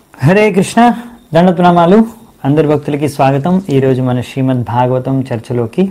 హరే కృష్ణ దండప్రణామాలు అందరి భక్తులకి స్వాగతం ఈరోజు మన శ్రీమద్ భాగవతం చర్చలోకి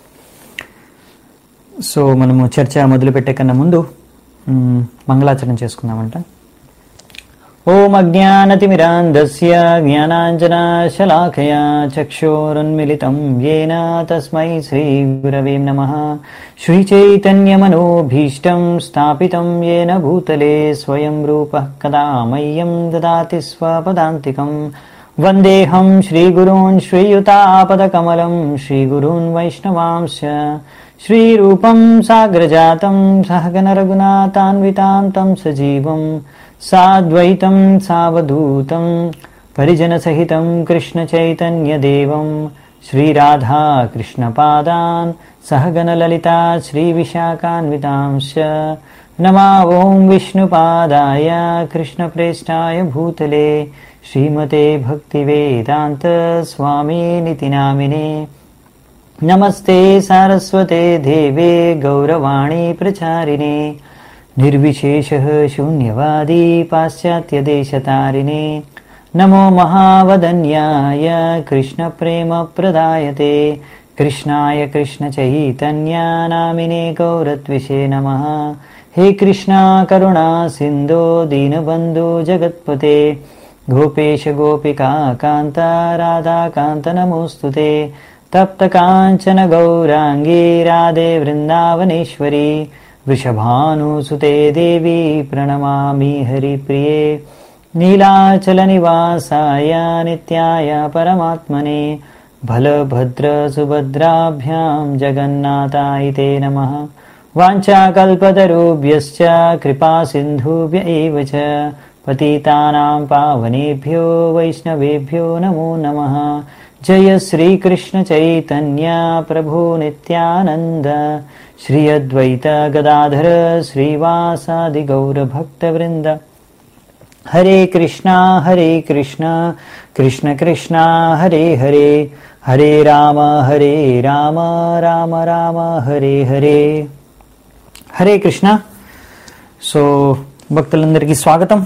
సో మనము చర్చ మొదలుపెట్టే కన్నా ముందు మ్, మంగళాచరణ చేసుకుందామంట ఓం అజ్ఞానతిమిరాంధస్య జ్ఞానాంజనాశలాకయా చక్షోరున్మిలితం येन తస్మై శ్రీగురవే నమः श्रीचैतन्यमनोभीष्टं स्थापितं येन भूतले स्वयं रूपः कदा मह्यं ददाति स्वपदान्तिकम् वन्देऽहं श्रीगुरून् श्रीयुतापदकमलं श्रीगुरून् वैष्णवांश्च श्रीरूपं साग्रजातं सहगनरघुनाथान्वितां तं सजीवम् साद्वैतं सावधूतं परिजनसहितं कृष्णचैतन्यदेवं श्रीराधा कृष्णपादान् सहगणललिता श्रीविशाखान्वितांश्च नमा ॐ विष्णुपादाय कृष्णप्रेष्ठाय भूतले श्रीमते भक्तिवेदान्त स्वामीनिति नामिने नमस्ते सारस्वते देवे गौरवाणी प्रचारिणे निर्विशेषः शून्यवादी पाश्चात्यदेशतारिणे नमो महावदन्याय कृष्णप्रेमप्रदायते कृष्णाय कृष्णचैतन्यानामिने गौरत्विषे नमः हे कृष्णा करुणा सिन्धो दीनबन्धो जगत्पते गोपेश गोपिका कान्त राधाकान्त नमोऽस्तु ते तप्तकाञ्चन गौराङ्गी राधे वृन्दावनेश्वरी वृषभानुसुते देवी प्रणमामि हरिप्रिये नीलाचलनिवासाय नित्याय परमात्मने बलभद्रसुभद्राभ्यां जगन्नाथाय ते नमः वाञ्छाकल्पतरुभ्यश्च कृपासिन्धुभ्य एव च पतितानां पावनेभ्यो वैष्णवेभ्यो नमो नमः जय श्रीकृष्णचैतन्य प्रभु नित्यानन्द श्री अद्वैत गदाधर श्रीवासादिगौरभक्तवृन्द हरे कृष्णा हरे कृष्णा कृष्ण कृष्णा हरे हरे हरे राम हरे राम राम राम हरे హరే హరే కృష్ణ సో భక్తులందరికీ స్వాగతం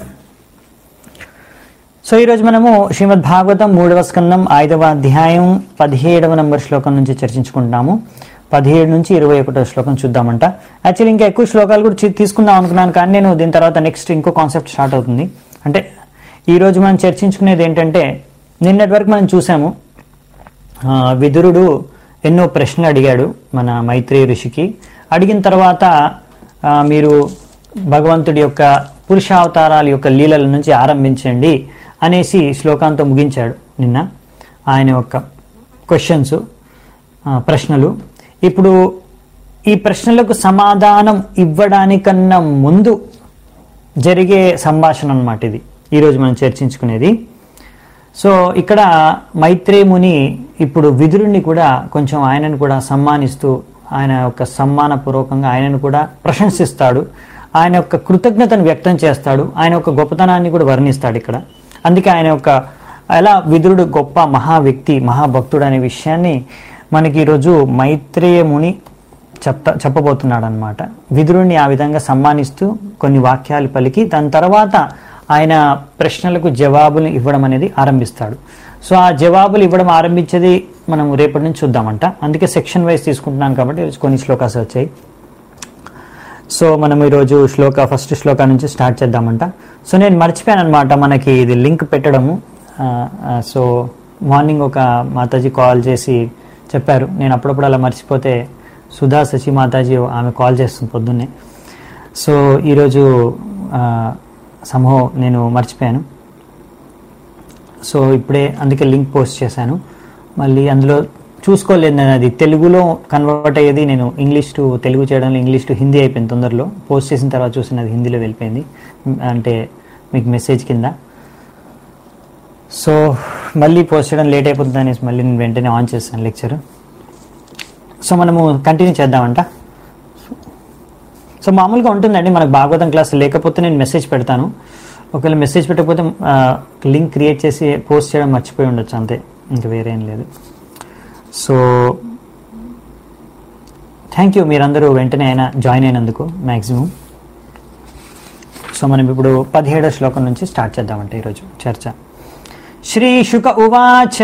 సో ఈరోజు మనము శ్రీమద్ భాగవతం మూడవ స్కందం ఐదవ అధ్యాయం పదిహేడవ నంబర్ శ్లోకం నుంచి చర్చించుకుంటున్నాము పదిహేడు నుంచి ఇరవై ఒకటో శ్లోకం చూద్దామంట యాక్చువల్లీ ఇంకా ఎక్కువ శ్లోకాలు కూడా చీ- తీసుకుందాం అనుకున్నాను కానీ నేను దీని తర్వాత నెక్స్ట్ ఇంకో కాన్సెప్ట్ స్టార్ట్ అవుతుంది అంటే ఈరోజు మనం చర్చించుకునేది ఏంటంటే నిన్నటి వరకు మనం చూసాము ఆ, విదురుడు ఎన్నో ప్రశ్నలు అడిగాడు మన మైత్రేయ ఋషికి అడిగిన తర్వాత ఆ, మీరు భగవంతుడి యొక్క పురుషావతారాల యొక్క లీలల నుంచి ఆరంభించండి అనేసి శ్లోకాంతో ముగించాడు నిన్న ఆయన యొక్క క్వశ్చన్స్ ప్రశ్నలు ఇప్పుడు ఈ ప్రశ్నలకు సమాధానం ఇవ్వడానికన్నా ముందు జరిగే సంభాషణ అన్నమాట ఇది ఈరోజు మనం చర్చించుకునేది సో ఇక్కడ మైత్రేయ ముని ఇప్పుడు విదురుణ్ణి కూడా కొంచెం ఆయనను కూడా సమ్మానిస్తూ ఆయన యొక్క సమ్మానపూర్వకంగా ఆయనను కూడా ప్రశంసిస్తాడు ఆయన యొక్క కృతజ్ఞతను వ్యక్తం చేస్తాడు ఆయన యొక్క గొప్పతనాన్ని కూడా వర్ణిస్తాడు ఇక్కడ అందుకే ఆయన యొక్క ఎలా విదురుడు గొప్ప మహా వ్యక్తి మహాభక్తుడు అనే విషయాన్ని మనకి ఈరోజు మైత్రేయ ముని చెప్తా చెప్పబోతున్నాడు అనమాట విదురుణ్ణి ఆ విధంగా సమ్మానిస్తూ కొన్ని వాక్యాలు పలికి దాని తర్వాత ఆయన ప్రశ్నలకు జవాబులు ఇవ్వడం అనేది ఆరంభిస్తాడు సో ఆ జవాబులు ఇవ్వడం ఆరంభించేది మనం రేపటి నుంచి చూద్దామంట అందుకే సెక్షన్ వైజ్ తీసుకుంటున్నాం కాబట్టి ఈరోజు కొన్ని శ్లోకాస్ వచ్చాయి సో మనం ఈరోజు శ్లోక ఫస్ట్ శ్లోక నుంచి స్టార్ట్ చేద్దామంట సో నేను మర్చిపోయాను అనమాట మనకి ఇది లింక్ పెట్టడము ఆ, ఆ, సో మార్నింగ్ ఒక మాతాజీ కాల్ చేసి చెప్పారు నేను అప్పుడప్పుడు అలా మర్చిపోతే సుధా శశి మాతాజీ ఆమె కాల్ చేస్తుంది పొద్దున్నే సో ఈరోజు ఆ, సంభవం నేను మర్చిపోయాను సో ఇప్పుడే అందుకే లింక్ పోస్ట్ చేశాను మళ్ళీ అందులో చూసుకోలేదు నేను అది తెలుగులో కన్వర్ట్ అయ్యేది నేను ఇంగ్లీష్ టు తెలుగు చేయడంలో ఇంగ్లీష్ టు హిందీ అయిపోయింది తొందరలో పోస్ట్ చేసిన తర్వాత చూసిన అది హిందీలో వెళ్ళిపోయింది అంటే మీకు మెసేజ్ కింద సో మళ్ళీ పోస్ట్ చేయడం లేట్ అయిపోతుంది అనేసి మళ్ళీ నేను వెంటనే ఆన్ చేశాను లెక్చర్ సో మనము కంటిన్యూ చేద్దామంట సో మామూలుగా ఉంటుందండి మనకు భాగవతం క్లాస్ లేకపోతే నేను మెసేజ్ పెడతాను ఒకవేళ మెసేజ్ పెట్టకపోతే లింక్ క్రియేట్ చేసి పోస్ట్ చేయడం మర్చిపోయి ఉండొచ్చు అంతే ఇంకా వేరే ఏం లేదు సో థ్యాంక్ యూ మీరందరూ వెంటనే అయినా జాయిన్ అయినందుకు మ్యాక్సిమం సో మనం ఇప్పుడు పదిహేడో శ్లోకం నుంచి స్టార్ట్ చేద్దామంటే ఈరోజు చర్చ శ్రీశుక ఉవాచ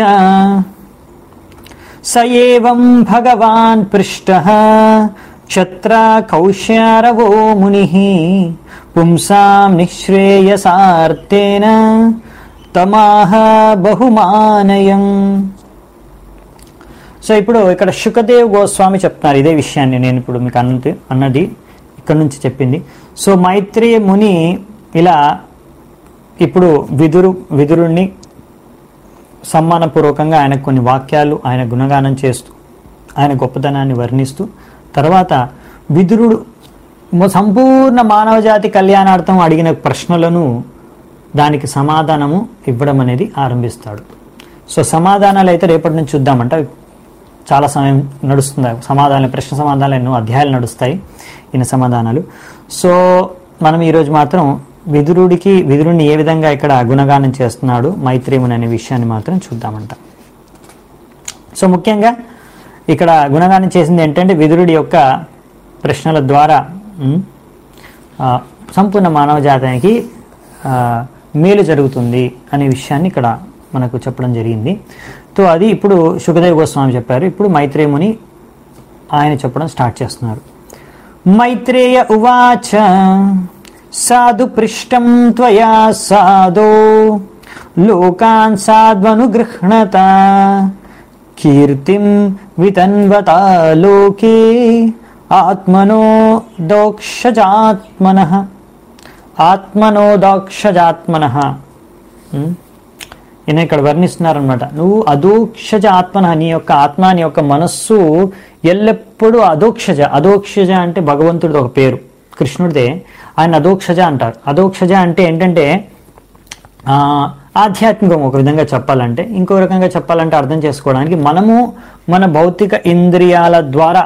స ఏవం భగవాన్ పృష్ట క్షత్ర కౌశ్యారవో ముని పుంసాం నిశ్రేయసార్తేన తమాహ బహుమానయం సో ఇప్పుడు ఇక్కడ శుకదేవ్ గోస్వామి చెప్తున్నారు ఇదే విషయాన్ని నేను ఇప్పుడు మీకు అన్నది అన్నది ఇక్కడ నుంచి చెప్పింది సో మైత్రేయ ముని ఇలా ఇప్పుడు విదురు విదురుణ్ణి సమ్మానపూర్వకంగా ఆయనకు కొన్ని వాక్యాలు ఆయన గుణగానం చేస్తూ ఆయన గొప్పతనాన్ని వర్ణిస్తూ తర్వాత విదురుడు మొ- సంపూర్ణ మానవజాతి కళ్యాణార్థం అడిగిన ప్రశ్నలను దానికి సమాధానము ఇవ్వడం అనేది ఆరంభిస్తాడు సో సమాధానాలు అయితే రేపటి నుంచి చూద్దామంట అవి చాలా సమయం నడుస్తుంది సమాధానాలు ప్రశ్న సమాధానాలు ఎన్నో అధ్యాయాలు నడుస్తాయి ఈయన సమాధానాలు సో మనం ఈరోజు మాత్రం విదురుడికి విదురుడిని ఏ విధంగా ఇక్కడ గుణగానం చేస్తున్నాడు మైత్రేముని అనే విషయాన్ని మాత్రం చూద్దామంట సో ముఖ్యంగా ఇక్కడ గుణగానం చేసింది ఏంటంటే విదురుడి యొక్క ప్రశ్నల ద్వారా ఉమ్, ఆ, సంపూర్ణ మానవ జాతానికి ఆ, మేలు జరుగుతుంది అనే విషయాన్ని ఇక్కడ మనకు చెప్పడం జరిగింది సో అది ఇప్పుడు సుఖదేవ్ గోస్వామి చెప్పారు ఇప్పుడు మైత్రేముని ఆయన చెప్పడం స్టార్ట్ చేస్తున్నారు మైత్రేయ ఉవాచ సాధు పృష్టం త్వయా సాధో లోకాన్ సాధ్వనుగృహ్ణత కీర్తిం వితన్వతా లోకే ఆత్మనో దోక్షజాత్మన ఆత్మనో దోక్షజాత్మన ఈయన ఇక్కడ వర్ణిస్తున్నారనమాట నువ్వు అదోక్షజ ఆత్మన నీ యొక్క ఆత్మ నీ యొక్క మనస్సు ఎల్లప్పుడూ అదోక్షజ అదోక్షజ అంటే భగవంతుడిది ఒక పేరు కృష్ణుడిదే ఆయన అదోక్షజ అంటారు అదోక్షజ అంటే ఏంటంటే ఆ, ఆధ్యాత్మికం ఒక విధంగా చెప్పాలంటే ఇంకో రకంగా చెప్పాలంటే అర్థం చేసుకోవడానికి మనము మన భౌతిక ఇంద్రియాల ద్వారా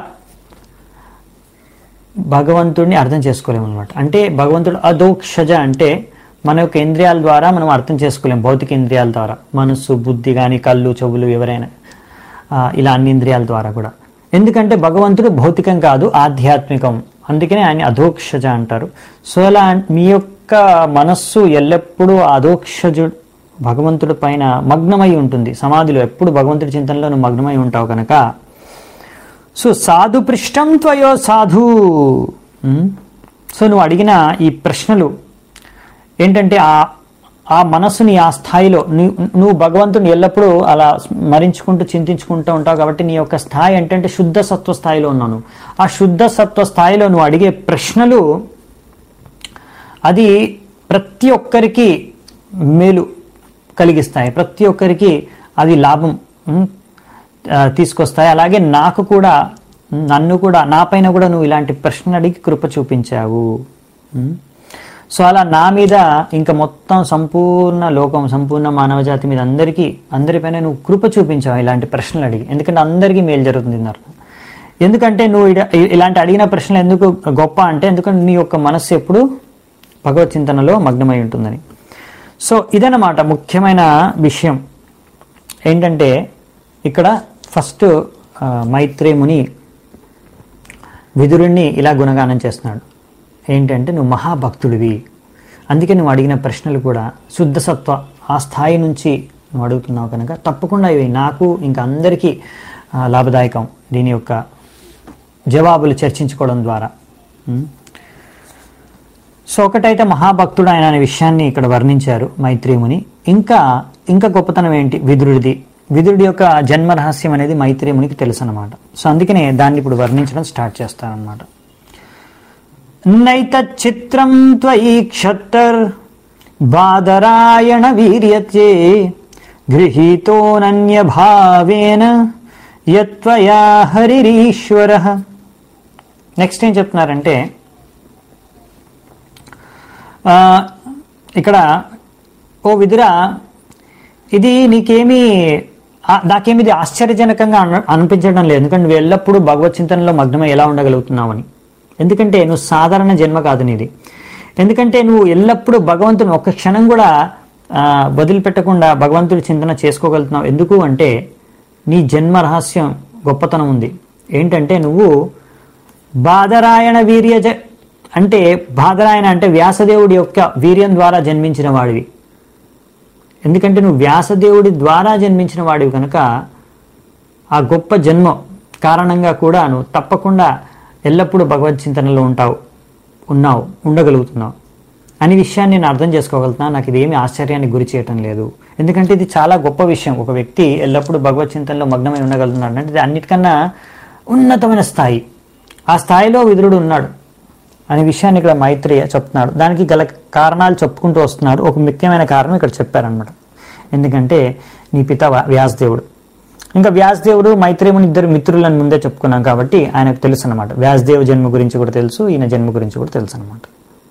భగవంతుడిని అర్థం చేసుకోలేము అనమాట అంటే భగవంతుడు అదోక్షజ అంటే మన యొక్క ఇంద్రియాల ద్వారా మనం అర్థం చేసుకోలేము భౌతిక ఇంద్రియాల ద్వారా మనస్సు బుద్ధి కానీ కళ్ళు చెవులు ఎవరైనా ఆ, ఇలా అన్ని ఇంద్రియాల ద్వారా కూడా ఎందుకంటే భగవంతుడు భౌతికం కాదు ఆధ్యాత్మికం అందుకనే ఆయన అధోక్షజ అంటారు సో అలా మీ యొక్క మనస్సు ఎల్లప్పుడూ అధోక్షజు భగవంతుడి పైన మగ్నమై ఉంటుంది సమాధిలో ఎప్పుడు భగవంతుడి చింతనలో నువ్వు మగ్నమై ఉంటావు కనుక సో సాధు పృష్టం త్వయో సాధు ఉమ్. సో నువ్వు అడిగిన ఈ ప్రశ్నలు ఏంటంటే ఆ ఆ మనస్సుని ఆ స్థాయిలో నీ- నువ్వు భగవంతుని ఎల్లప్పుడూ అలా స్మరించుకుంటూ చింతించుకుంటూ ఉంటావు కాబట్టి నీ యొక్క స్థాయి ఏంటంటే శుద్ధ సత్వ స్థాయిలో ఉన్నాను ఆ శుద్ధ సత్వ స్థాయిలో నువ్వు అడిగే ప్రశ్నలు అది ప్రతి ఒక్కరికి మేలు కలిగిస్తాయి ప్రతి ఒక్కరికి అది లాభం ఉమ్, ఆ, తీసుకొస్తాయి అలాగే నాకు కూడా ఉమ్, నన్ను కూడా నా పైన కూడా నువ్వు ఇలాంటి ప్రశ్న అడిగి కృప చూపించావు ఉమ్. సో అలా నా మీద ఇంకా మొత్తం సంపూర్ణ లోకం సంపూర్ణ మానవజాతి మీద అందరికీ అందరిపైన నువ్వు కృప చూపించావు ఇలాంటి ప్రశ్నలు అడిగి ఎందుకంటే అందరికీ మేలు జరుగుతుంది అన్నారు ఎందుకంటే నువ్వు ఇడ- ఇలాంటి అడిగిన ప్రశ్నలు ఎందుకు గొప్ప అంటే ఎందుకంటే నీ యొక్క మనస్సు ఎప్పుడు భగవత్ చింతనలో మగ్నమై ఉంటుందని సో ఇదన్నమాట ముఖ్యమైన విషయం ఏంటంటే ఇక్కడ ఫస్ట్ ఆ, మైత్రేయ ముని విదురుణ్ణి ఇలా గుణగానం చేస్తున్నాడు ఏంటంటే నువ్వు మహాభక్తుడివి అందుకే నువ్వు అడిగిన ప్రశ్నలు కూడా శుద్ధ సత్వ ఆ స్థాయి నుంచి నువ్వు అడుగుతున్నావు కనుక తప్పకుండా ఇవి నాకు ఇంకా అందరికీ ఆ, లాభదాయకం దీని యొక్క జవాబులు చర్చించుకోవడం ద్వారా ఉం? సో ఒకటైతే మహాభక్తుడు ఆయన అనే విషయాన్ని ఇక్కడ వర్ణించారు మైత్రేముని ఇంకా ఇంకా గొప్పతనం ఏంటి విదురుడిది విదురుడి యొక్క జన్మ రహస్యం అనేది మైత్రేమునికి తెలుసు అనమాట సో అందుకనే దాన్ని ఇప్పుడు వర్ణించడం స్టార్ట్ చేస్తారనమాట నైతచిత్రం త్వయి క్షత్తర్ బాదరాయణ వీర్యతే గృహీతోనన్య భావేన యత్వయా హరిరీశ్వర నెక్స్ట్ ఏం చెప్తున్నారంటే ఆ, ఇక్కడ ఓ విదురా ఇది నీకేమీ ఆ- నాకేమి ఇది ఆశ్చర్యజనకంగా అన- అనిపించడం లేదు ఎందుకంటే నువ్వు ఎల్లప్పుడూ భగవత్ చింతనలో మగ్నమై ఎలా ఉండగలుగుతున్నావని ఎందుకంటే నువ్వు సాధారణ జన్మ కాదు నీది ఎందుకంటే నువ్వు ఎల్లప్పుడూ భగవంతుని ఒక్క క్షణం కూడా ఆ, వదిలిపెట్టకుండా భగవంతుడి చింతన చేసుకోగలుగుతున్నావు ఎందుకు అంటే నీ జన్మ రహస్యం గొప్పతనం ఉంది ఏంటంటే నువ్వు బాదరాయణ వీర్యజ అంటే బాదరాయణ అంటే వ్యాసదేవుడి యొక్క వీర్యం ద్వారా జన్మించిన వాడివి ఎందుకంటే నువ్వు వ్యాసదేవుడి ద్వారా జన్మించిన వాడివి కనుక ఆ గొప్ప జన్మ కారణంగా కూడా నువ్వు తప్పకుండా ఎల్లప్పుడూ భగవద్ చింతనలో ఉంటావు ఉన్నావు ఉండగలుగుతున్నావు అనే విషయాన్ని నేను అర్థం చేసుకోగలుగుతున్నాను నాకు ఇది ఏమీ ఆశ్చర్యానికి గురి చేయటం లేదు ఎందుకంటే ఇది చాలా గొప్ప విషయం ఒక వ్యక్తి ఎల్లప్పుడూ భగవద్ చింతనలో మగ్నమై ఉండగలుగుతున్నాడు అంటే ఇది అన్నిటికన్నా ఉన్నతమైన స్థాయి ఆ స్థాయిలో విదురుడు ఉన్నాడు అనే విషయాన్ని ఇక్కడ మైత్రేయ చెప్తున్నాడు దానికి గల కారణాలు చెప్పుకుంటూ వస్తున్నాడు ఒక ముఖ్యమైన కారణం ఇక్కడ చెప్పారనమాట ఎందుకంటే నీ పిత వ్య- వ్యాసదేవుడు ఇంకా వ్యాసదేవుడు మైత్రేయుని ఇద్దరు మిత్రులను ముందే చెప్పుకున్నాం కాబట్టి ఆయనకు తెలుసు అనమాట వ్యాసదేవ జన్మ గురించి కూడా తెలుసు ఈయన జన్మ గురించి కూడా తెలుసు అనమాట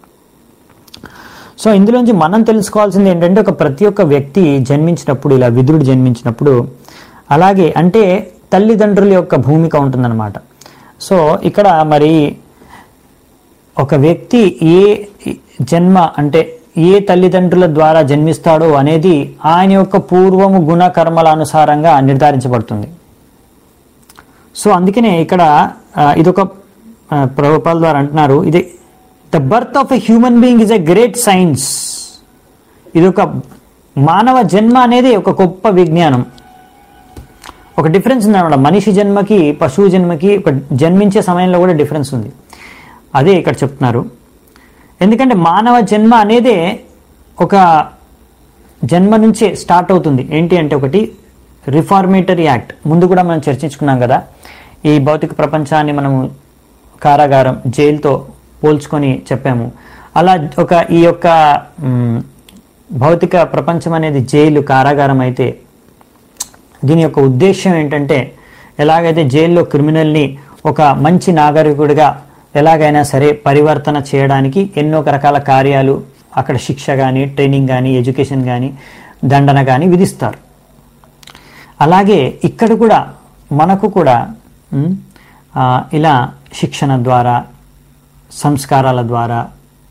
సో ఇందులోంచి మనం తెలుసుకోవాల్సింది ఏంటంటే ఒక ప్రతి ఒక్క వ్యక్తి జన్మించినప్పుడు ఇలా విదురుడు జన్మించినప్పుడు అలాగే అంటే తల్లిదండ్రుల యొక్క భూమిక ఉంటుందన్నమాట సో ఇక్కడ మరి ఒక వ్యక్తి ఏ జన్మ అంటే ఏ తల్లిదండ్రుల ద్వారా జన్మిస్తాడో అనేది ఆయన యొక్క పూర్వము గుణ కర్మల అనుసారంగా నిర్ధారించబడుతుంది సో అందుకనే ఇక్కడ ఆ, ఇదొక ఆ, ప్రభుపాల ద్వారా అంటున్నారు ఇది the birth of a human being is a great science ఇది ఒక మానవ జన్మ అనేది ఒక గొప్ప విజ్ఞానం ఒక డిఫరెన్స్ ఉందన్నమాట మనిషి జన్మకి పశువు జన్మకి ఒక జన్మించే సమయంలో కూడా డిఫరెన్స్ ఉంది అదే ఇక్కడ చెప్తున్నారు ఎందుకంటే మానవ జన్మ అనేదే ఒక జన్మ నుంచే స్టార్ట్ అవుతుంది ఏంటి అంటే ఒకటి రిఫార్మేటరీ యాక్ట్ ముందు కూడా మనం చర్చించుకున్నాం కదా ఈ భౌతిక ప్రపంచాన్ని మనము కారాగారం జైలుతో పోల్చుకొని చెప్పాము అలా ఒక ఈ యొక్క మ్, భౌతిక ప్రపంచం అనేది జైలు కారాగారం అయితే దీని యొక్క ఉద్దేశం ఏంటంటే ఎలాగైతే జైల్లో క్రిమినల్ని ఒక మంచి నాగరికుడిగా ఎలాగైనా సరే పరివర్తన చేయడానికి ఎన్నో రకాల కార్యాలు అక్కడ శిక్ష కానీ ట్రైనింగ్ కానీ ఎడ్యుకేషన్ కానీ దండన కానీ విధిస్తారు అలాగే ఇక్కడ కూడా మనకు కూడా ఉమ్, ఆ, ఇలా శిక్షణ ద్వారా సంస్కారాల ద్వారా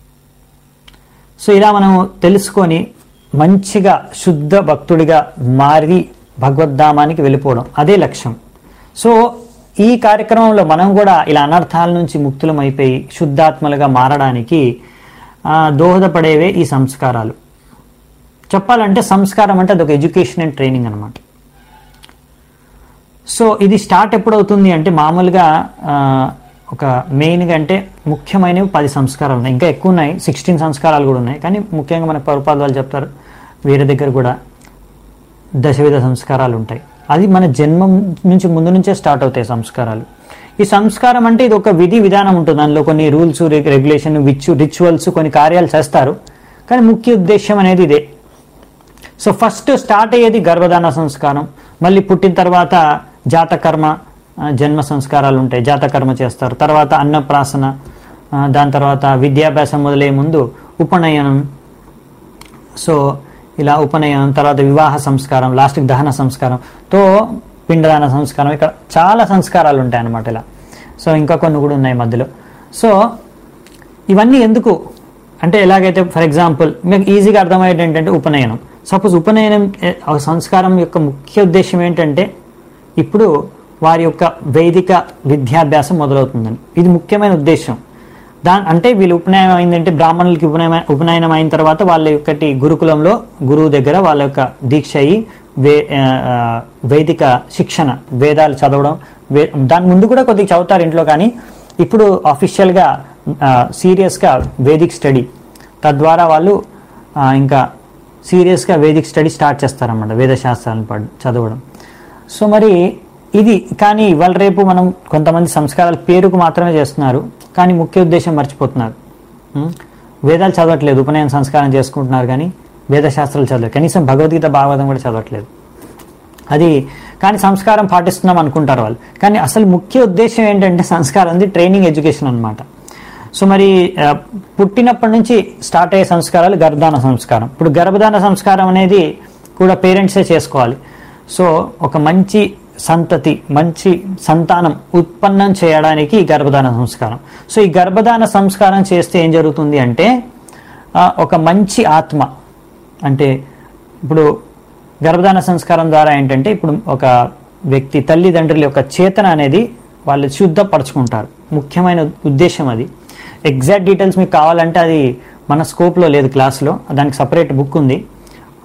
సో ఇలా మనం తెలుసుకొని మంచిగా శుద్ధ భక్తుడిగా మారి భగవద్ధామానికి వెళ్ళిపోవడం అదే లక్ష్యం సో ఈ కార్యక్రమంలో మనం కూడా ఇలా అనర్థాల నుంచి ముక్తులం అయిపోయి శుద్ధాత్మలుగా మారడానికి ఆ, దోహదపడేవే ఈ సంస్కారాలు చెప్పాలంటే సంస్కారం అంటే అదొక ఎడ్యుకేషన్ అండ్ ట్రైనింగ్ అనమాట సో ఇది స్టార్ట్ ఎప్పుడవుతుంది అంటే మామూలుగా ఆ, ఒక మెయిన్గా అంటే ముఖ్యమైనవి పది సంస్కారాలు ఉన్నాయి ఇంకా ఎక్కువ ఉన్నాయి సిక్స్టీన్ సంస్కారాలు కూడా ఉన్నాయి కానీ ముఖ్యంగా మన పరుపాద వాళ్ళు చెప్తారు వేరే దగ్గర కూడా దశవిధ సంస్కారాలు ఉంటాయి అది మన జన్మం నుంచి ముందు నుంచే స్టార్ట్ అవుతాయి సంస్కారాలు ఈ సంస్కారం అంటే ఇది ఒక విధి విధానం ఉంటుంది దానిలో కొన్ని రూల్స్ రెగ్యులేషన్ విచ్ రిచువల్స్ కొన్ని కార్యాలు చేస్తారు కానీ ముఖ్య ఉద్దేశం అనేది ఇదే సో ఫస్ట్ స్టార్ట్ అయ్యేది గర్భధాన సంస్కారం మళ్ళీ పుట్టిన తర్వాత జాతకర్మ ఆ, జన్మ సంస్కారాలు ఉంటాయి జాతకర్మ చేస్తారు తర్వాత అన్నప్రాసన ఆ, దాని తర్వాత విద్యాభ్యాసం మొదలయ్యే ముందు ఉపనయనం సో ఇలా ఉపనయనం తర్వాత వివాహ సంస్కారం లాస్ట్కి దహన సంస్కారం తో పిండదాన సంస్కారం ఇక్కడ చాలా సంస్కారాలు ఉంటాయి అన్నమాట ఇలా సో ఇంకా కొన్ని కూడా ఉన్నాయి మధ్యలో సో ఇవన్నీ ఎందుకు అంటే ఎలాగైతే ఫర్ ఎగ్జాంపుల్ మీకు ఈజీగా అర్థమయ్యేది ఏంటంటే ఉపనయనం సపోజ్ ఉపనయనం ఏ, ఆ సంస్కారం యొక్క ముఖ్య ఉద్దేశం ఏంటంటే ఇప్పుడు వారి యొక్క వైదిక విద్యాభ్యాసం మొదలవుతుందని ఇది ముఖ్యమైన ఉద్దేశం దాని అంటే వీళ్ళు ఉపనయనం అయిందంటే బ్రాహ్మణులకి ఉపనయన ఉపనయనం అయిన తర్వాత వాళ్ళ యొక్కటి గురుకులంలో గురువు దగ్గర వాళ్ళ యొక్క దీక్ష అయ్యి వే ఆ, ఆ, వైదిక శిక్షణ వేదాలు చదవడం వే దాని ముందు కూడా కొద్దిగా చదువుతారు ఇంట్లో కానీ ఇప్పుడు అఫీషియల్గా సీరియస్గా వేదిక్ స్టడీ తద్వారా వాళ్ళు ఆ, ఇంకా సీరియస్గా వేదిక్ స్టడీ స్టార్ట్ చేస్తారన్నమాట వేదశాస్త్రాలను పడ్- చదవడం సో మరి ఇది కానీ ఇవాళ రేపు మనం కొంతమంది సంస్కారాల పేరుకు మాత్రమే చేస్తున్నారు కానీ ముఖ్య ఉద్దేశం మర్చిపోతున్నారు ఉం? వేదాలు చదవట్లేదు ఉపనయన సంస్కారం చేసుకుంటున్నారు కానీ వేదశాస్త్రాలు చదవలేదు కనీసం భగవద్గీత భాగవతం కూడా చదవట్లేదు అది కానీ సంస్కారం పాటిస్తున్నాం అనుకుంటారు వాళ్ళు కానీ అసలు ముఖ్య ఉద్దేశం ఏంటంటే సంస్కారం అది ట్రైనింగ్ ఎడ్యుకేషన్ అన్నమాట సో మరి ఆ, పుట్టినప్పటి నుంచి స్టార్ట్ అయ్యే సంస్కారాలు గర్భధాన సంస్కారం ఇప్పుడు గర్భధాన సంస్కారం అనేది కూడా పేరెంట్సే చేసుకోవాలి సో ఒక మంచి సంతతి మంచి సంతానం ఉత్పన్నం చేయడానికి ఈ గర్భధాన సంస్కారం సో ఈ గర్భధాన సంస్కారం చేస్తే ఏం జరుగుతుంది అంటే ఆ, ఒక మంచి ఆత్మ అంటే ఇప్పుడు గర్భధాన సంస్కారం ద్వారా ఏంటంటే ఇప్పుడు ఒక వ్యక్తి తల్లిదండ్రుల యొక్క చేతన అనేది వాళ్ళు శుద్ధపరచుకుంటారు ముఖ్యమైన ఉద్దేశం అది ఎగ్జాక్ట్ డీటెయిల్స్ మీకు కావాలంటే అది మన స్కోప్లో లేదు క్లాస్లో దానికి సపరేట్ బుక్ ఉంది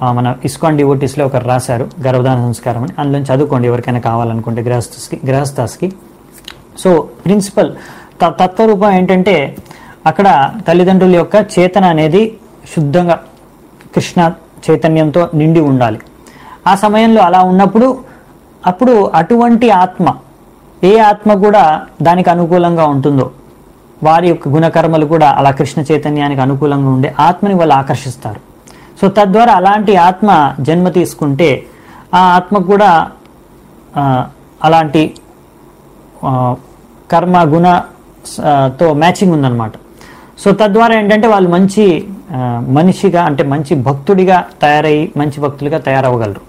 ఆ, మన ఇస్కాన్ డివోటీస్లో ఒకరు రాశారు గర్భధాన సంస్కారం అని అందులో చదువుకోండి ఎవరికైనా కావాలనుకుంటే గృహస్థకి గృహస్థాస్కి సో ప్రిన్సిపల్ త- తత్వరూపం ఏంటంటే అక్కడ తల్లిదండ్రుల యొక్క చేతన అనేది శుద్ధంగా కృష్ణ చైతన్యంతో నిండి ఉండాలి ఆ సమయంలో అలా ఉన్నప్పుడు అప్పుడు అటువంటి ఆత్మ ఏ ఆత్మ కూడా దానికి అనుకూలంగా ఉంటుందో వారి యొక్క గుణకర్మలు కూడా అలా కృష్ణ చైతన్యానికి అనుకూలంగా ఉండే ఆత్మని వాళ్ళు ఆకర్షిస్తారు సో తద్వారా అలాంటి ఆత్మ జన్మ తీసుకుంటే ఆ ఆత్మ కూడా ఆ, అలాంటి ఆ, కర్మ గుణ స- తో మ్యాచింగ్ ఉందన్నమాట సో తద్వారా ఏంటంటే వాళ్ళు మంచి ఆ, మనిషిగా అంటే మంచి భక్తుడిగా తయారయ్యి మంచి భక్తులుగా తయారవ్వగలరు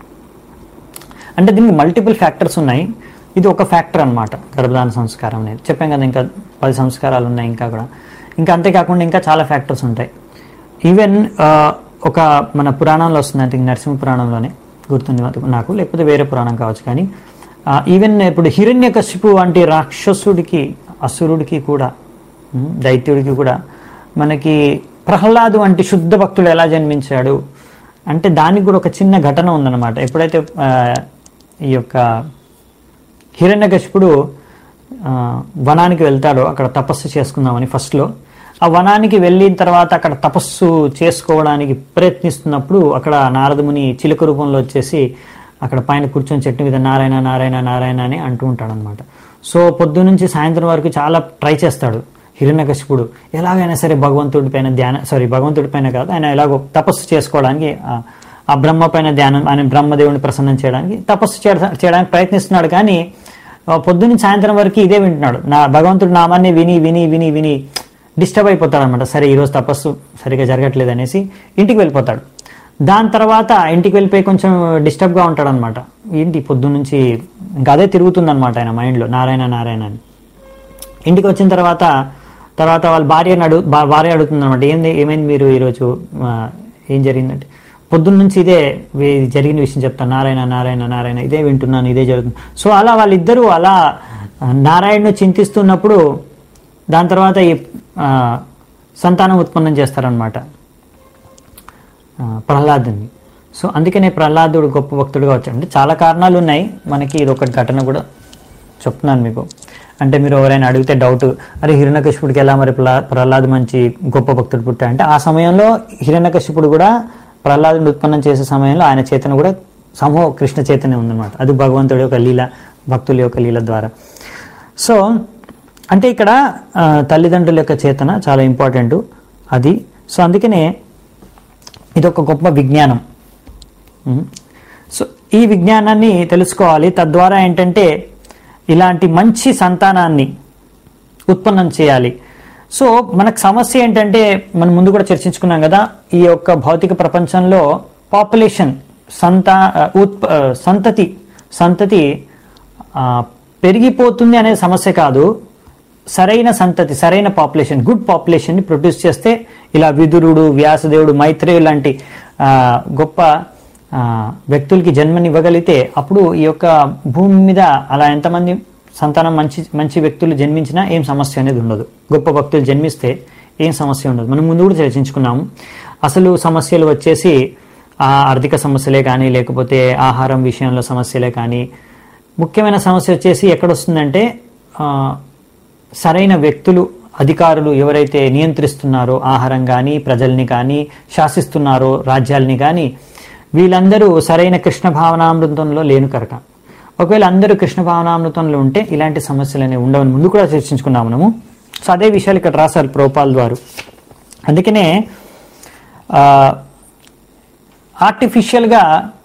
అంటే దీనికి మల్టిపుల్ ఫ్యాక్టర్స్ ఉన్నాయి ఇది ఒక ఫ్యాక్టర్ అన్నమాట గర్భధాన సంస్కారం అనేది చెప్పాం కదా ఇంకా పది సంస్కారాలు ఉన్నాయి ఇంకా కూడా ఇంకా అంతేకాకుండా ఇంకా చాలా ఫ్యాక్టర్స్ ఉంటాయి ఈవెన్ ఒక మన పురాణంలో వస్తుంది అంటే నరసింహ పురాణంలోనే గుర్తుంది నాకు- నాకు లేకపోతే వేరే పురాణం కావచ్చు కానీ ఈవెన్ ఇప్పుడు హిరణ్యకశిపు వంటి రాక్షసుడికి అసురుడికి కూడా ఉమ్, దైత్యుడికి కూడా మనకి ప్రహ్లాదు వంటి శుద్ధ భక్తుడు ఎలా జన్మించాడు అంటే దానికి కూడా ఒక చిన్న ఘటన ఉందన్నమాట ఎప్పుడైతే ఆ, ఈ యొక్క హిరణ్యకశిపుడు ఆ, వనానికి వెళ్తాడో అక్కడ తపస్సు చేసుకుందామని ఫస్ట్లో ఆ వనానికి వెళ్ళిన తర్వాత అక్కడ తపస్సు చేసుకోవడానికి ప్రయత్నిస్తున్నప్పుడు అక్కడ నారదముని చిలుక రూపంలో వచ్చేసి అక్కడ పైన కూర్చొని చెట్టు మీద నారాయణ నారాయణ నారాయణ అని అంటూ ఉంటాడు అనమాట సో పొద్దు నుంచి సాయంత్రం వరకు చాలా ట్రై చేస్తాడు హిరణ్యకశిపుడు ఎలాగైనా సరే భగవంతుడి పైన ధ్యాన సారీ భగవంతుడి పైన కాదు ఆయన ఎలాగో తపస్సు చేసుకోవడానికి ఆ- ఆ బ్రహ్మ పైన ధ్యానం ఆయన బ్రహ్మదేవుని ప్రసన్నం చేయడానికి తపస్సు చేయ- చేయడానికి ప్రయత్నిస్తున్నాడు కానీ ఆ, పొద్దున్న సాయంత్రం వరకు ఇదే వింటున్నాడు నా భగవంతుడి నామాన్ని విని విని విని విని డిస్టర్బ్ అయిపోతాడు అనమాట సరే ఈరోజు తపస్సు సరిగా జరగట్లేదు అనేసి ఇంటికి వెళ్ళిపోతాడు దాని తర్వాత ఇంటికి వెళ్ళిపోయి కొంచెం డిస్టర్బ్గా ఉంటాడు అనమాట ఏంటి పొద్దున్న నుంచి ఇంకా అదే తిరుగుతుంది అనమాట ఆయన మైండ్లో నారాయణ నారాయణ అని ఇంటికి వచ్చిన తర్వాత తర్వాత వాళ్ళ భార్యని అడుగు భా- భార్య అడుగుతుంది అనమాట ఏంది ఏమైంది మీరు ఈరోజు ఆ, ఏం జరిగిందంటే పొద్దున్న నుంచి ఇదే వే- జరిగిన విషయం చెప్తాను నారాయణ నారాయణ నారాయణ ఇదే వింటున్నాను ఇదే జరుగుతుంది సో అలా వాళ్ళిద్దరూ అలా ఆ, నారాయణను చింతిస్తున్నప్పుడు దాని తర్వాత ఈ ఆ, సంతానం ఉత్పన్నం చేస్తారనమాట ఆ, ప్రహ్లాదుని సో అందుకనే ప్రహ్లాదుడు గొప్ప భక్తుడిగా వచ్చాడు అంటే చాలా కారణాలు ఉన్నాయి మనకి ఇది ఒక ఘటన కూడా చెప్తున్నాను మీకు అంటే మీరు ఎవరైనా అడిగితే డౌట్ అరే హిరణ్యకశిపుడికి ఎలా మరి ప్రహ్లా- ప్రహ్లాద్ మంచి గొప్ప భక్తుడు పుట్టా అంటే ఆ సమయంలో హిరణ్యకశిపుడు కూడా ప్రహ్లాదుని ఉత్పన్నం చేసే సమయంలో ఆయన చేతన కూడా సమూహ కృష్ణ చైతన్యం ఉందన్నమాట అది భగవంతుడి యొక్క లీల భక్తుల యొక్క లీల ద్వారా సో అంటే ఇక్కడ ఆ, తల్లిదండ్రుల యొక్క చేతన చాలా ఇంపార్టెంట్ అది సో అందుకనే ఇది ఒక గొప్ప విజ్ఞానం ఉమ్. సో ఈ విజ్ఞానాన్ని తెలుసుకోవాలి తద్వారా ఏంటంటే ఇలాంటి మంచి సంతానాన్ని ఉత్పన్నం చేయాలి సో మనకు సమస్య ఏంటంటే మనం ముందు కూడా చర్చించుకున్నాం కదా ఈ యొక్క భౌతిక ప్రపంచంలో పాపులేషన్ సంతా ఆ, ఉత్ప ఆ, సంతతి సంతతి ఆ, పెరిగిపోతుంది అనే సమస్య కాదు సరైన సంతతి సరైన పాపులేషన్ గుడ్ పాపులేషన్ని ప్రొడ్యూస్ చేస్తే ఇలా విదురుడు వ్యాసదేవుడు మైత్రేయు లాంటి ఆ, గొప్ప ఆ, వ్యక్తులకి జన్మనివ్వగలిగితే అప్పుడు ఈ యొక్క భూమి మీద అలా ఎంతమంది సంతానం మంచి మంచి వ్యక్తులు జన్మించినా ఏం సమస్య అనేది ఉండదు గొప్ప భక్తులు జన్మిస్తే ఏం సమస్య ఉండదు మనం ముందు కూడా చర్చించుకున్నాము అసలు సమస్యలు వచ్చేసి ఆ ఆర్థిక సమస్యలే కానీ లేకపోతే ఆహారం విషయంలో సమస్యలే కానీ ముఖ్యమైన సమస్య వచ్చేసి ఎక్కడొస్తుందంటే ఆ, సరైన వ్యక్తులు అధికారులు ఎవరైతే నియంత్రిస్తున్నారో ఆహారం కానీ ప్రజల్ని కానీ శాసిస్తున్నారో రాజ్యాల్ని కానీ వీళ్ళందరూ సరైన కృష్ణ భావనామృతంలో లేను కనుక ఒకవేళ అందరూ కృష్ణ భావనామృతంలో ఉంటే ఇలాంటి సమస్యలు అనేవి ఉండవని ముందు కూడా చర్చించుకున్నాము మనము సో అదే విషయాలు ఇక్కడ రాశారు ప్రోపాల్ వారు అందుకనే ఆ, ఆర్టిఫిషియల్గా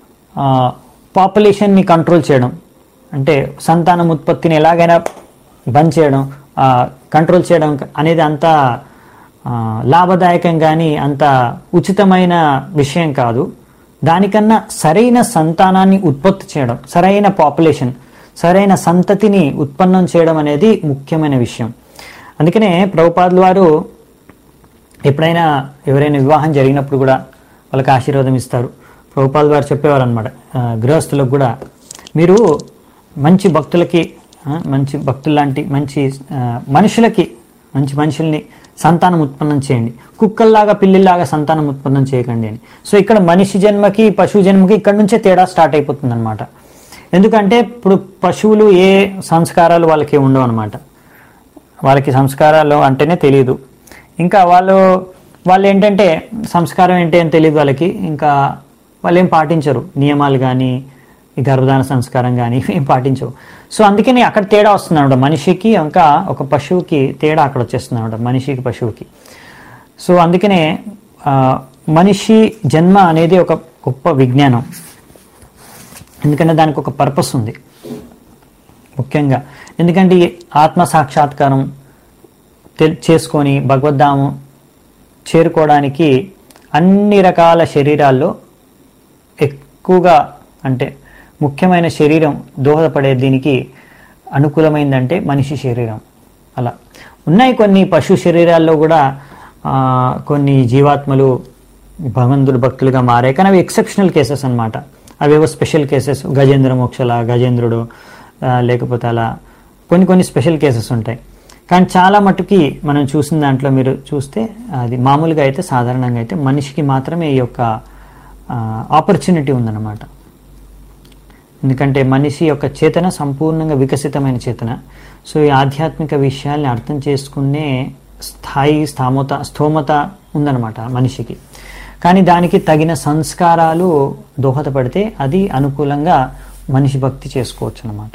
పాపులేషన్ని కంట్రోల్ చేయడం అంటే సంతానం ఉత్పత్తిని ఎలాగైనా బంద్ చేయడం కంట్రోల్ చేయడం అనేది అంత ఆ, లాభదాయకం కానీ అంత ఉచితమైన విషయం కాదు దానికన్నా సరైన సంతానాన్ని ఉత్పత్తి చేయడం సరైన పాపులేషన్ సరైన సంతతిని ఉత్పన్నం చేయడం అనేది ముఖ్యమైన విషయం అందుకనే ప్రభుపాదుల వారు ఎప్పుడైనా ఎవరైనా వివాహం జరిగినప్పుడు కూడా వాళ్ళకి ఆశీర్వాదం ఇస్తారు ప్రభుపాల్ వారు చెప్పేవారు అనమాట గృహస్థులకు కూడా మీరు మంచి భక్తులకి ఆ, మంచి భక్తుల్లాంటి మంచి ఆ, మనుషులకి మంచి మనుషుల్ని సంతానం ఉత్పన్నం చేయండి కుక్కల్లాగా పిల్లిలాగా సంతానం ఉత్పన్నం చేయకండి అని సో ఇక్కడ మనిషి జన్మకి పశువు జన్మకి ఇక్కడ నుంచే తేడా స్టార్ట్ అయిపోతుంది అనమాట ఎందుకంటే ఇప్పుడు పశువులు ఏ సంస్కారాలు వాళ్ళకి ఉండవు అనమాట వాళ్ళకి సంస్కారాలు అంటేనే తెలియదు ఇంకా వాళ్ళు వాళ్ళు ఏంటంటే సంస్కారం ఏంటి అని తెలియదు వాళ్ళకి ఇంకా వాళ్ళు ఏం పాటించరు నియమాలు కానీ ఈ గర్భధాన సంస్కారం కానీ ఏం పాటించవు సో అందుకని అక్కడ తేడా వస్తుంది అనమాట మనిషికి ఇంకా ఒక పశువుకి తేడా అక్కడ వచ్చేస్తుంది అనమాట మనిషికి పశువుకి సో అందుకనే ఆ, మనిషి జన్మ అనేది ఒక గొప్ప విజ్ఞానం ఎందుకంటే దానికి ఒక పర్పస్ ఉంది ముఖ్యంగా ఎందుకంటే ఈ ఆత్మ సాక్షాత్కారం తెల్- చేసుకొని భగవద్ధామం చేరుకోవడానికి అన్ని రకాల శరీరాల్లో ఎక్కువగా అంటే ముఖ్యమైన శరీరం దోహదపడే దీనికి అనుకూలమైందంటే మనిషి శరీరం అలా ఉన్నాయి కొన్ని పశు శరీరాల్లో కూడా ఆ, కొన్ని జీవాత్మలు భగవంతుడు భక్తులుగా మారాయి కానీ అవి ఎక్సెప్షనల్ కేసెస్ అన్నమాట అవేవో స్పెషల్ కేసెస్ గజేంద్ర మోక్షల గజేంద్రుడు ఆ, లేకపోతే అలా కొన్ని కొన్ని స్పెషల్ కేసెస్ ఉంటాయి కానీ చాలా మటుకి మనం చూసిన దాంట్లో మీరు చూస్తే అది మామూలుగా అయితే సాధారణంగా అయితే మనిషికి మాత్రమే ఈ యొక్క ఆపర్చునిటీ ఉందన్నమాట ఎందుకంటే మనిషి యొక్క చేతన సంపూర్ణంగా వికసితమైన చేతన సో ఈ ఆధ్యాత్మిక విషయాల్ని అర్థం చేసుకునే స్థాయి స్థామత స్థోమత ఉందన్నమాట మనిషికి కానీ దానికి తగిన సంస్కారాలు దోహదపడితే అది అనుకూలంగా మనిషి భక్తి చేసుకోవచ్చు అన్నమాట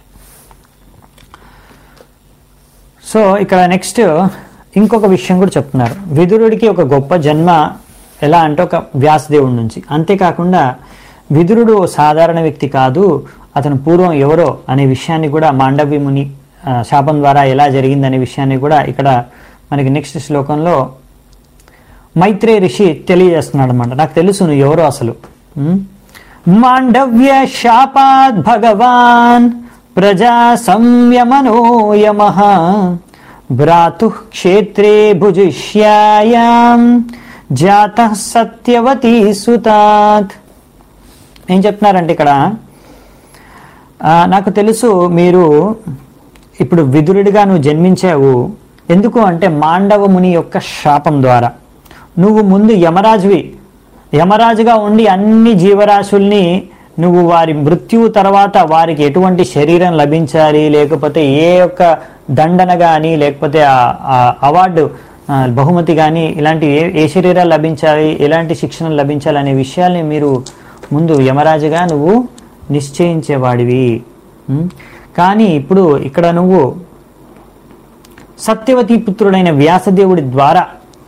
సో ఇక్కడ నెక్స్ట్ ఇంకొక విషయం కూడా చెప్తున్నారు విదురుడికి ఒక గొప్ప జన్మ ఎలా అంటే ఒక వ్యాసదేవుడి నుంచి అంతేకాకుండా విదురుడు ఓ సాధారణ వ్యక్తి కాదు అతను పూర్వం ఎవరో అనే విషయాన్ని కూడా మాండవ్య ముని ఆ, శాపం ద్వారా ఎలా జరిగిందనే విషయాన్ని కూడా ఇక్కడ మనకి నెక్స్ట్ శ్లోకంలో మైత్రే ఋషి తెలియజేస్తున్నాడు అనమాట నాకు తెలుసు నువ్వు ఎవరో అసలు ఉం? మాండవ్య శాపాద్ భగవాన్ ప్రజా సంయమనో యమ భ్రాతు క్షేత్రే భుజిష్యాయాం జాత సత్యవతీ సుతాత్ ఏం చెప్తున్నారంటే ఇక్కడ ఆ, నాకు తెలుసు మీరు ఇప్పుడు విదురుడిగా నువ్వు జన్మించావు ఎందుకు అంటే మాండవ ముని యొక్క శాపం ద్వారా నువ్వు ముందు యమరాజువి యమరాజుగా ఉండి అన్ని జీవరాశుల్ని నువ్వు వారి మృత్యువు తర్వాత వారికి ఎటువంటి శరీరం లభించాలి లేకపోతే ఏ యొక్క దండన కానీ లేకపోతే ఆ- ఆ అవార్డు ఆ, బహుమతి కానీ ఇలాంటి ఏ ఏ శరీరాలు లభించాలి ఎలాంటి శిక్షణ లభించాలి అనే విషయాల్ని మీరు ముందు యమరాజుగా నువ్వు నిశ్చయించేవాడివి ఉం? కానీ ఇప్పుడు ఇక్కడ నువ్వు సత్యవతి పుత్రుడైన వ్యాసదేవుడి ద్వారా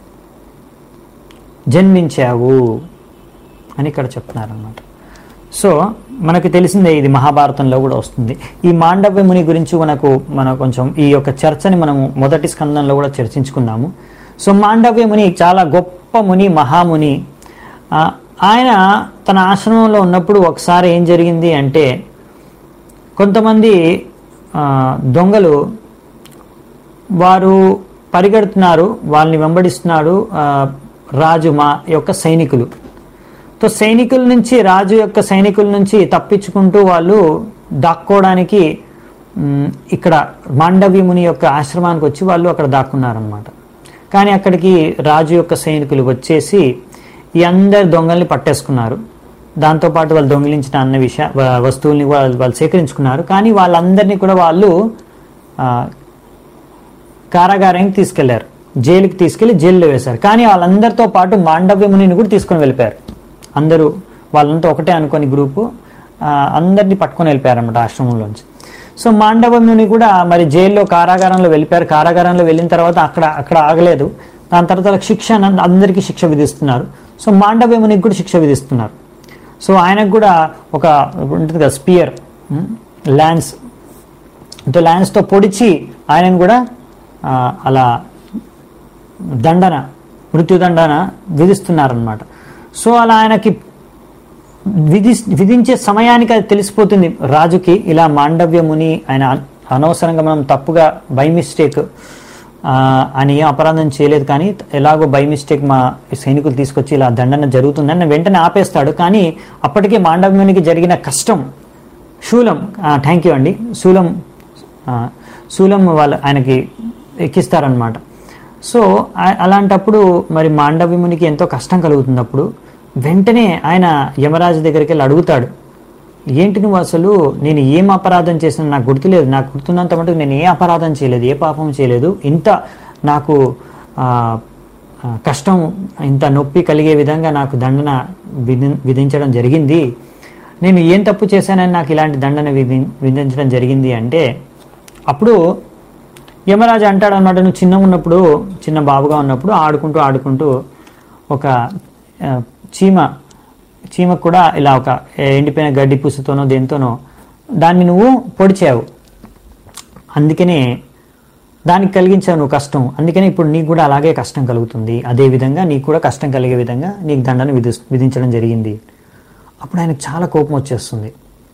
జన్మించావు అని ఇక్కడ చెప్తున్నారన్నమాట సో మనకు తెలిసిందే ఇది మహాభారతంలో కూడా వస్తుంది ఈ మాండవ్య ముని గురించి మనకు మన కొంచెం ఈ యొక్క చర్చని మనము మొదటి స్కందంలో కూడా చర్చించుకున్నాము సో మాండవ్య ముని చాలా గొప్ప ముని మహాముని ఆ, ఆయన తన ఆశ్రమంలో ఉన్నప్పుడు ఒకసారి ఏం జరిగింది అంటే కొంతమంది ఆ, దొంగలు వారు పరిగెడుతున్నారు వాళ్ళని వెంబడిస్తున్నాడు ఆ, రాజు మా యొక్క సైనికులు సో సైనికుల నుంచి రాజు యొక్క సైనికుల నుంచి తప్పించుకుంటూ వాళ్ళు దాక్కోవడానికి మ్, ఇక్కడ మాండవ్య ముని యొక్క ఆశ్రమానికి వచ్చి వాళ్ళు అక్కడ దాక్కున్నారనమాట కానీ అక్కడికి రాజు యొక్క సైనికులు వచ్చేసి ఈ అందరి దొంగల్ని పట్టేసుకున్నారు దాంతోపాటు వాళ్ళు దొంగిలించిన అన్న విషయ వ- వస్తువుల్ని కూడా వాళ్ళు సేకరించుకున్నారు కానీ వాళ్ళందరినీ కూడా వాళ్ళు ఆ, కారాగారానికి తీసుకెళ్లారు జైలుకి తీసుకెళ్లి జైల్లో వేశారు కానీ వాళ్ళందరితో పాటు మాండవ్య మునిని కూడా తీసుకొని వెళ్ళిపోయారు అందరూ వాళ్ళంతా ఒకటే అనుకొని గ్రూపు ఆ, అందరినీ పట్టుకొని వెళ్ళిపోయారు అన్నమాట ఆశ్రమంలోంచి సో మాండవ ముని కూడా మరి జైల్లో కారాగారంలో వెళ్ళిపోయారు కారాగారంలో వెళ్ళిన తర్వాత అక్కడ అక్కడ ఆగలేదు దాని తర్వాత వాళ్ళకి శిక్ష అన్న- అందరికీ శిక్ష విధిస్తున్నారు సో మాండవ్య మునికి కూడా శిక్ష విధిస్తున్నారు సో ఆయనకు కూడా ఒక ఉంటుంది కదా స్పియర్ ల్యాండ్స్ అంటే ల్యాండ్స్తో పొడిచి ఆయనను కూడా ఆ, అలా దండన మృత్యుదండన విధిస్తున్నారనమాట సో అలా ఆయనకి విధి విధించే సమయానికి అది తెలిసిపోతుంది రాజుకి ఇలా మాండవ్య ముని ఆయన అన- అనవసరంగా మనం తప్పుగా బై మిస్టేక్ అని ఏం అపరాధం చేయలేదు కానీ ఎలాగో బై మిస్టేక్ మా సైనికులు తీసుకొచ్చి ఇలా దండన జరుగుతుందని వెంటనే ఆపేస్తాడు కానీ అప్పటికే మాండవ్యునికి జరిగిన కష్టం శూలం థ్యాంక్ యూ అండి శూలం ఆ, శూలం వాళ్ళు ఆయనకి ఎక్కిస్తారనమాట సో ఆ- అలాంటప్పుడు మరి మాండవ్యమునికి ఎంతో కష్టం కలుగుతున్నప్పుడు వెంటనే ఆయన యమరాజు దగ్గరికి వెళ్ళి అడుగుతాడు ఏంటి నువ్వు అసలు నేను ఏం అపరాధం చేసిన నాకు గుర్తులేదు నాకు గుర్తున్నంత మటుకు నేను ఏ అపరాధం చేయలేదు ఏ పాపం చేయలేదు ఇంత నాకు ఆ, ఆ, కష్టం ఇంత నొప్పి కలిగే విధంగా నాకు దండన విధి విధించడం జరిగింది నేను ఏం తప్పు చేశానని నాకు ఇలాంటి దండన విధి విధించడం జరిగింది అంటే అప్పుడు యమరాజు అంటాడు అనమాట నువ్వు చిన్న ఉన్నప్పుడు చిన్న బాబుగా ఉన్నప్పుడు ఆడుకుంటూ ఆడుకుంటూ ఒక ఆ, చీమ చీమకు కూడా ఇలా ఒక ఎండిపోయిన గడ్డి పుసుతోనో దేంతోనో దాన్ని నువ్వు పొడిచావు అందుకనే దానికి కలిగించావు నువ్వు కష్టం అందుకని ఇప్పుడు నీకు కూడా అలాగే కష్టం కలుగుతుంది అదే విధంగా నీకు కూడా కష్టం కలిగే విధంగా నీకు దండన విధి విధించడం జరిగింది అప్పుడు ఆయనకు చాలా కోపం వచ్చేస్తుంది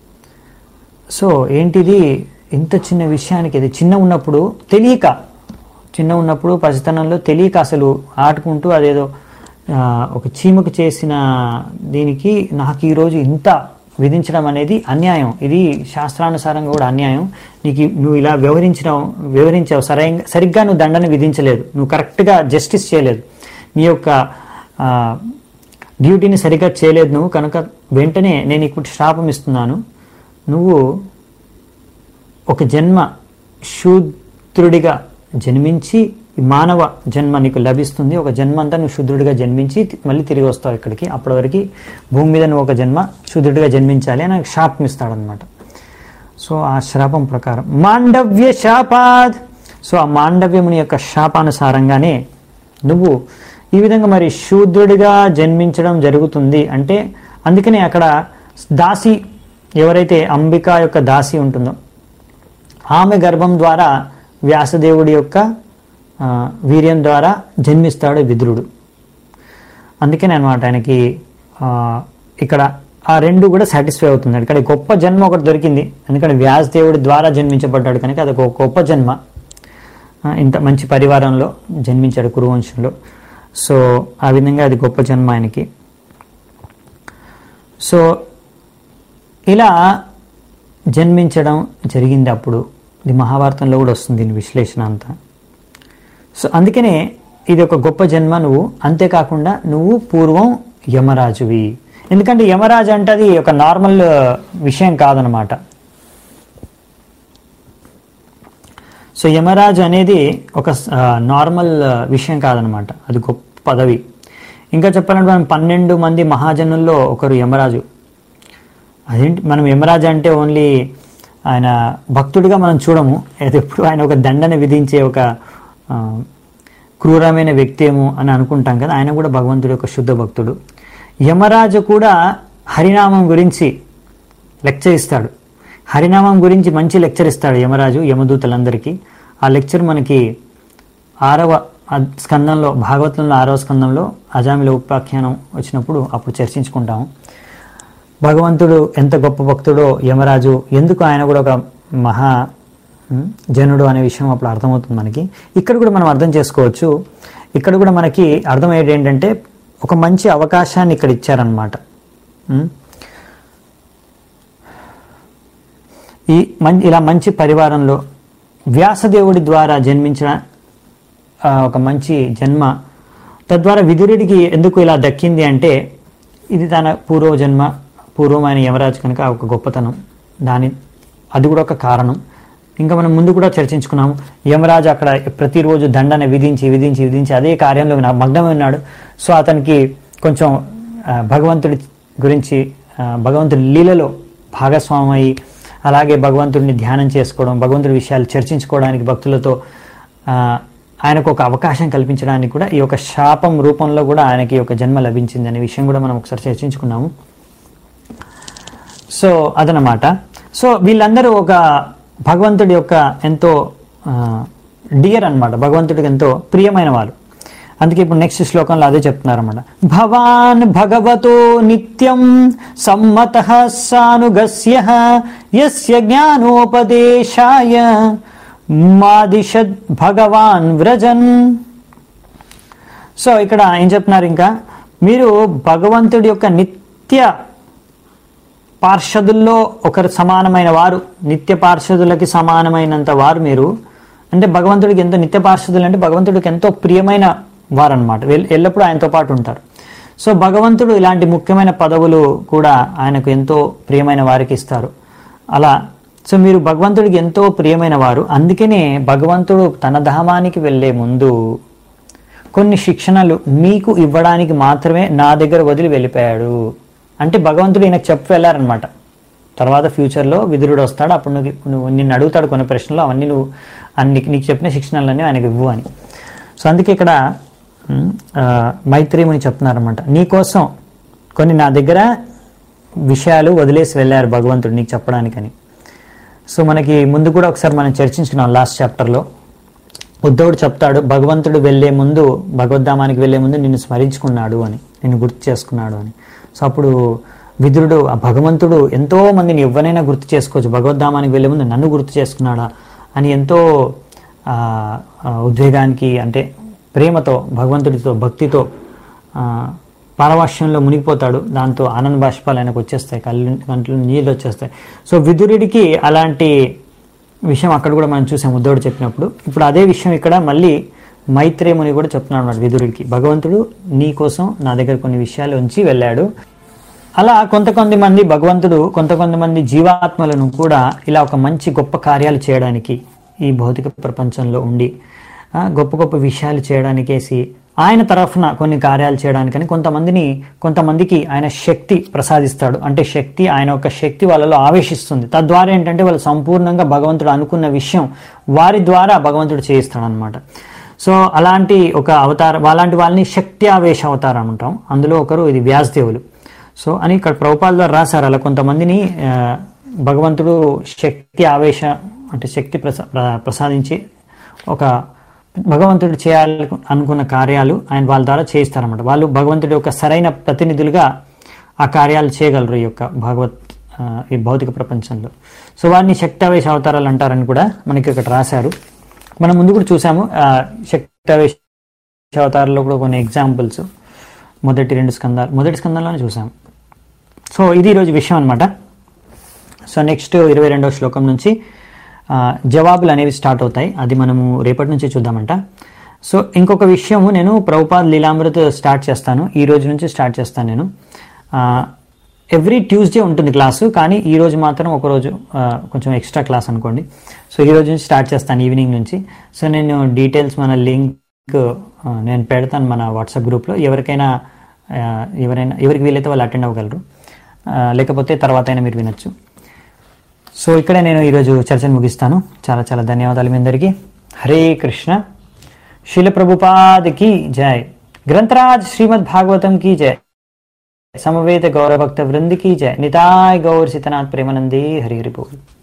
సో ఏంటిది ఇంత చిన్న విషయానికి ఇది చిన్న ఉన్నప్పుడు తెలియక చిన్న ఉన్నప్పుడు పసితనంలో తెలియక అసలు ఆడుకుంటూ అదేదో ఆ, ఒక చీమకు చేసిన దీనికి నాకు ఈరోజు ఇంత విధించడం అనేది అన్యాయం ఇది శాస్త్రానుసారంగా కూడా అన్యాయం నీకు ఈ- నువ్వు ఇలా వివరించడం వివరించావు సరైన సరిగ్గా నువ్వు దండన విధించలేదు నువ్వు కరెక్ట్గా జస్టిస్ చేయలేదు నీ యొక్క ఆ, డ్యూటీని సరిగ్గా చేయలేదు నువ్వు కనుక వెంటనే నేను ఇప్పుడు శాపం ఇస్తున్నాను నువ్వు ఒక జన్మ శూద్రుడిగా జన్మించి ఈ మానవ జన్మ నీకు లభిస్తుంది ఒక జన్మ అంతా నువ్వు శూద్రుడిగా జన్మించి మళ్ళీ తిరిగి వస్తావు ఇక్కడికి అప్పటి వరకు భూమి మీద నువ్వు ఒక జన్మ శూద్రుడిగా జన్మించాలి అని నాకు శాపం ఇస్తాడనమాట సో ఆ శాపం ప్రకారం మాండవ్య శాపాద్ సో ఆ మాండవ్యముని యొక్క శాపానుసారంగానే నువ్వు ఈ విధంగా మరి శూద్రుడిగా జన్మించడం జరుగుతుంది అంటే అందుకనే అక్కడ దాసి ఎవరైతే అంబిక యొక్క దాసి ఉంటుందో ఆమె గర్భం ద్వారా వ్యాసదేవుడి యొక్క ఆ, వీర్యం ద్వారా జన్మిస్తాడు విదురుడు అందుకనే అనమాట ఆయనకి ఆ, ఇక్కడ ఆ రెండు కూడా సాటిస్ఫై అవుతుంది ఇక్కడ గొప్ప జన్మ ఒకటి దొరికింది ఎందుకంటే వ్యాసదేవుడి ద్వారా జన్మించబడ్డాడు కనుక అది ఒక గొప్ప జన్మ ఆ, ఇంత మంచి పరివారంలో జన్మించాడు కురువంశంలో సో ఆ విధంగా అది గొప్ప జన్మ ఆయనకి సో ఇలా జన్మించడం జరిగింది అప్పుడు ఇది మహాభారతంలో కూడా వస్తుంది దీని విశ్లేషణ అంతా సో అందుకనే ఇది ఒక గొప్ప జన్మ నువ్వు అంతేకాకుండా నువ్వు పూర్వం యమరాజువి ఎందుకంటే యమరాజు అంటే అది ఒక నార్మల్ విషయం కాదనమాట సో యమరాజు అనేది ఒక నార్మల్ విషయం కాదనమాట అది గొప్ప పదవి ఇంకా చెప్పాలంటే మనం పన్నెండు మంది మహాజనుల్లో ఒకరు యమరాజు అదేంటి మనం యమరాజు అంటే ఓన్లీ ఆయన భక్తుడిగా మనం చూడము అది ఎప్పుడు ఆయన ఒక దండన విధించే ఒక ఆ, క్రూరమైన వ్యక్తి ఏమో అని అనుకుంటాం కదా ఆయన కూడా భగవంతుడి యొక్క శుద్ధ భక్తుడు యమరాజు కూడా హరినామం గురించి లెక్చర్ ఇస్తాడు హరినామం గురించి మంచి లెక్చర్ ఇస్తాడు యమరాజు యమదూతలందరికీ ఆ లెక్చర్ మనకి ఆరవ అద్- స్కందంలో భాగవతంలో ఆరవ స్కందంలో అజామిల ఉపాఖ్యానం వచ్చినప్పుడు అప్పుడు చర్చించుకుంటాము భగవంతుడు ఎంత గొప్ప భక్తుడో యమరాజు ఎందుకు ఆయన కూడా ఒక మహా ఉమ్, జనుడు అనే విషయం అప్పుడు అర్థమవుతుంది మనకి ఇక్కడ కూడా మనం అర్థం చేసుకోవచ్చు ఇక్కడ కూడా మనకి అర్థమయ్యేది ఏంటంటే ఒక మంచి అవకాశాన్ని ఇక్కడ ఇచ్చారనమాట ఉమ్. ఈ మం ఇలా మంచి పరివారంలో వ్యాసదేవుడి ద్వారా జన్మించిన ఆ, ఒక మంచి జన్మ తద్వారా విదురుడికి ఎందుకు ఇలా దక్కింది అంటే ఇది తన పూర్వజన్మ పూర్వమైన యమరాజు కనుక ఒక గొప్పతనం దాని అది కూడా ఒక కారణం ఇంకా మనం ముందు కూడా చర్చించుకున్నాము యమరాజు అక్కడ ప్రతిరోజు దండన విధించి విధించి విధించి అదే కార్యంలో నా- మగ్నమై ఉన్నాడు సో అతనికి కొంచెం ఆ, భగవంతుడి గురించి ఆ, భగవంతుడి లీలలో భాగస్వామి అయి అలాగే భగవంతుడిని ధ్యానం చేసుకోవడం భగవంతుడి విషయాలు చర్చించుకోవడానికి భక్తులతో ఆ, ఆయనకు ఒక అవకాశం కల్పించడానికి కూడా ఈ యొక్క శాపం రూపంలో కూడా ఆయనకి ఒక జన్మ లభించింది అనే విషయం కూడా మనం ఒకసారి చర్చించుకున్నాము సో అదనమాట సో వీళ్ళందరూ ఒక భగవంతుడి యొక్క ఎంతో డియర్ అన్నమాట భగవంతుడికి ఎంతో ప్రియమైన వాళ్ళు అందుకే ఇప్పుడు నెక్స్ట్ శ్లోకంలో అదే చెప్తున్నారు అనమాట భవాన్ భగవతో నిత్యం సమ్మత సానుగస్య యస్య జ్ఞానోపదేశాయ మాదిశద్ భగవాన్ వ్రజన్ సో ఇక్కడ ఏం చెప్తున్నారు ఇంకా మీరు భగవంతుడి యొక్క నిత్య పార్షదుల్లో ఒకరు సమానమైన వారు నిత్య పార్షదులకి సమానమైనంత వారు మీరు అంటే భగవంతుడికి ఎంతో నిత్య పార్షదులు అంటే భగవంతుడికి ఎంతో ప్రియమైన వారనమాట వీళ్ళు ఎల్లప్పుడూ ఆయనతో పాటు ఉంటారు సో భగవంతుడు ఇలాంటి ముఖ్యమైన పదవులు కూడా ఆయనకు ఎంతో ప్రియమైన వారికి ఇస్తారు అలా సో మీరు భగవంతుడికి ఎంతో ప్రియమైన వారు అందుకనే భగవంతుడు తన ధామానికి వెళ్ళే ముందు కొన్ని శిక్షణలు మీకు ఇవ్వడానికి మాత్రమే నా దగ్గర వదిలి వెళ్ళిపోయాడు అంటే భగవంతుడు ఈయనకు చెప్పి వెళ్ళారనమాట తర్వాత ఫ్యూచర్లో విదురుడు వస్తాడు అప్పుడు నువ్వు నువ్వు నిన్ను అడుగుతాడు కొన్ని ప్రశ్నలు అవన్నీ నువ్వు అన్ని నీకు చెప్పిన శిక్షణలన్నీ ఆయనకు ఇవ్వు అని సో అందుకే ఇక్కడ ఉమ్, ఆ, మైత్రేయుని చెప్తున్నారనమాట నీకోసం కొన్ని నా దగ్గర విషయాలు వదిలేసి వెళ్ళారు భగవంతుడు నీకు చెప్పడానికని సో మనకి ముందు కూడా ఒకసారి మనం చర్చించుకున్నాం లాస్ట్ చాప్టర్లో ఉద్ధవుడు చెప్తాడు భగవంతుడు వెళ్ళే ముందు భగవద్ధామానికి వెళ్ళే ముందు నిన్ను స్మరించుకున్నాడు అని నిన్ను గుర్తు చేసుకున్నాడు అని సో అప్పుడు విదురుడు ఆ భగవంతుడు ఎంతో మందిని ఎవరైనా గుర్తు చేసుకోవచ్చు భగవద్ధామానికి వెళ్ళే ముందు నన్ను గుర్తు చేసుకున్నాడా అని ఎంతో ఆ, ఆ, ఉద్వేగానికి అంటే ప్రేమతో భగవంతుడితో భక్తితో ఆ, పారవాష్యంలో మునిగిపోతాడు దాంతో ఆనంద బాష్పాలు ఆయనకు వచ్చేస్తాయి కళ్ళు కంట్లో నీళ్ళు వచ్చేస్తాయి సో విదురుడికి అలాంటి విషయం అక్కడ కూడా మనం చూసాం ఉద్ధవుడు చెప్పినప్పుడు ఇప్పుడు అదే విషయం ఇక్కడ మళ్ళీ మైత్రేముని కూడా చెప్తున్నాడు అన్నమాట విదురుడికి భగవంతుడు నీ కోసం నా దగ్గర కొన్ని విషయాలు ఉంచి వెళ్ళాడు అలా కొంత కొంతమంది భగవంతుడు కొంత కొంతమంది జీవాత్మలను కూడా ఇలా ఒక మంచి గొప్ప కార్యాలు చేయడానికి ఈ భౌతిక ప్రపంచంలో ఉండి ఆ, గొప్ప గొప్ప విషయాలు చేయడానికేసి ఆయన తరఫున కొన్ని కార్యాలు చేయడానికని కొంతమందిని కొంతమందికి ఆయన శక్తి ప్రసాదిస్తాడు అంటే శక్తి ఆయన యొక్క శక్తి వాళ్ళలో ఆవేశిస్తుంది తద్వారా ఏంటంటే వాళ్ళు సంపూర్ణంగా భగవంతుడు అనుకున్న విషయం వారి ద్వారా భగవంతుడు చేయిస్తాడు అనమాట సో అలాంటి ఒక అవతారం అలాంటి వాళ్ళని శక్తి ఆవేశ అవతారం అంటాం అందులో ఒకరు ఇది వ్యాసదేవులు సో అని ఇక్కడ ప్రభుపాల ద్వారా రాశారు అలా కొంతమందిని ఆ, భగవంతుడు శక్తి ఆవేశ అంటే శక్తి ప్రసా ప్ర- ప్రసాదించి ఒక భగవంతుడు చేయాలి అనుకున్న కార్యాలు ఆయన వాళ్ళ ద్వారా చేయిస్తారన్నమాట వాళ్ళు భగవంతుడి యొక్క సరైన ప్రతినిధులుగా ఆ కార్యాలు చేయగలరు ఈ యొక్క భగవత్ ఆ, ఈ భౌతిక ప్రపంచంలో సో వారిని శక్తావేశ అవతారాలు అంటారని కూడా మనకి ఇక్కడ రాశారు మనం ముందు కూడా చూసాము ఆ, శక్తావేశ అవతారాల్లో కూడా కొన్ని ఎగ్జాంపుల్స్ మొదటి రెండు స్కందాలు మొదటి స్కందంలోనే చూసాము సో ఇది ఈరోజు విషయం అనమాట సో నెక్స్ట్ ఇరవై రెండవ శ్లోకం నుంచి ఆ, జవాబులు అనేవి స్టార్ట్ అవుతాయి అది మనము రేపటి నుంచి చూద్దామంట సో ఇంకొక విషయము నేను ప్రభుపాద్ లీలామృత్ స్టార్ట్ చేస్తాను ఈ రోజు నుంచి స్టార్ట్ చేస్తాను నేను ఎవ్రీ ట్యూస్డే ఉంటుంది క్లాసు కానీ ఈ రోజు మాత్రం ఒకరోజు ఆ, కొంచెం ఎక్స్ట్రా క్లాస్ అనుకోండి సో ఈ రోజు నుంచి స్టార్ట్ చేస్తాను ఈవినింగ్ నుంచి సో నేను డీటెయిల్స్ మన లింక్ ఆ, నేను పెడతాను మన వాట్సాప్ గ్రూప్లో ఎవరికైనా ఆ, ఎవరైనా ఎవరికి వీలైతే వాళ్ళు అటెండ్ అవ్వగలరు ఆ, లేకపోతే తర్వాత అయినా మీరు వినొచ్చు సో ఇక్కడే నేను ఈరోజు చర్చను ముగిస్తాను చాలా చాలా ధన్యవాదాలు మీ అందరికీ హరే కృష్ణ శిల ప్రభుపాద్ की जय ग्रंथराज श्रीमद् भागवतम की जय समवेत गौरव भक्त वृंद की जय निताय गौर सीतनाथ प्रेमानंदी हरि हरि बोल